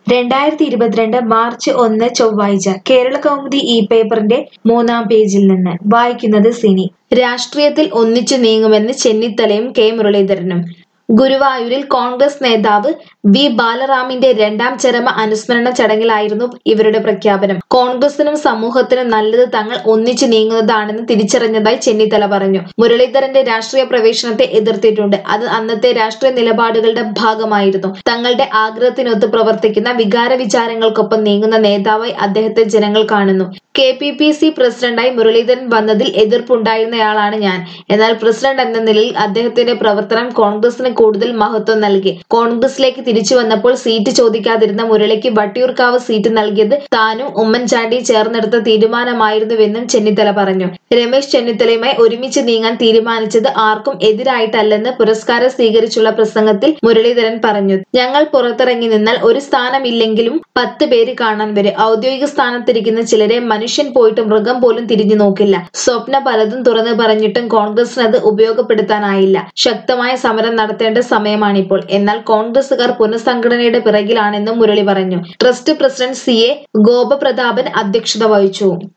രണ്ടായിരത്തി ഇരുപത്തിരണ്ട് മാർച്ച് ഒന്ന് ചൊവ്വാഴ്ച കേരള കൗമുദി ഈ പേപ്പറിന്റെ മൂന്നാം പേജിൽ നിന്ന് വായിക്കുന്നത് സിനി രാഷ്ട്രീയത്തിൽ ഒന്നിച്ചു നീങ്ങുമെന്ന് ചെന്നിത്തലയും കെ മുരളീധരനും ഗുരുവായൂരിൽ കോൺഗ്രസ് നേതാവ് വി ബാലറാമിന്റെ രണ്ടാം ചരമ അനുസ്മരണ ചടങ്ങിലായിരുന്നു ഇവരുടെ പ്രഖ്യാപനം കോൺഗ്രസിനും സമൂഹത്തിനും നല്ലത് തങ്ങൾ ഒന്നിച്ചു നീങ്ങുന്നതാണെന്ന് തിരിച്ചറിഞ്ഞതായി ചെന്നിത്തല പറഞ്ഞു മുരളീധരന്റെ രാഷ്ട്രീയ പ്രവേശനത്തെ എതിർത്തിട്ടുണ്ട് അത് അന്നത്തെ രാഷ്ട്രീയ നിലപാടുകളുടെ ഭാഗമായിരുന്നു തങ്ങളുടെ ആഗ്രഹത്തിനൊത്ത് പ്രവർത്തിക്കുന്ന വികാര വിചാരങ്ങൾക്കൊപ്പം നീങ്ങുന്ന നേതാവായി അദ്ദേഹത്തെ ജനങ്ങൾ കാണുന്നു കെ പി പി സി പ്രസിഡന്റായി മുരളീധരൻ വന്നതിൽ എതിർപ്പുണ്ടായിരുന്നയാളാണ് ഞാൻ എന്നാൽ പ്രസിഡന്റ് എന്ന നിലയിൽ അദ്ദേഹത്തിന്റെ പ്രവർത്തനം കോൺഗ്രസിന് കൂടുതൽ മഹത്വം നൽകി കോൺഗ്രസിലേക്ക് തിരിച്ചു വന്നപ്പോൾ സീറ്റ് ചോദിക്കാതിരുന്ന മുരളിക്ക് വട്ടിയൂർക്കാവ് സീറ്റ് നൽകിയത് താനും ഉമ്മൻചാണ്ടി ചേർന്നെടുത്ത തീരുമാനമായിരുന്നുവെന്നും ചെന്നിത്തല പറഞ്ഞു രമേശ് ചെന്നിത്തലയുമായി ഒരുമിച്ച് നീങ്ങാൻ തീരുമാനിച്ചത് ആർക്കും എതിരായിട്ടല്ലെന്ന് പുരസ്കാരം സ്വീകരിച്ചുള്ള പ്രസംഗത്തിൽ മുരളീധരൻ പറഞ്ഞു ഞങ്ങൾ പുറത്തിറങ്ങി നിന്നാൽ ഒരു സ്ഥാനമില്ലെങ്കിലും പത്ത് പേര് കാണാൻ വരും ഔദ്യോഗിക സ്ഥാനത്തിരിക്കുന്ന ചിലരെ മനുഷ്യൻ പോയിട്ട് മൃഗം പോലും തിരിഞ്ഞു നോക്കില്ല സ്വപ്ന പലതും തുറന്നു പറഞ്ഞിട്ടും കോൺഗ്രസിന് അത് ഉപയോഗപ്പെടുത്താനായില്ല ശക്തമായ സമരം നടത്തേണ്ട സമയമാണിപ്പോൾ എന്നാൽ കോൺഗ്രസുകാർ പുനഃസംഘടനയുടെ പിറകിലാണെന്നും മുരളി പറഞ്ഞു trust president C A Gopaprathapan അധ്യക്ഷത വഹിച്ചു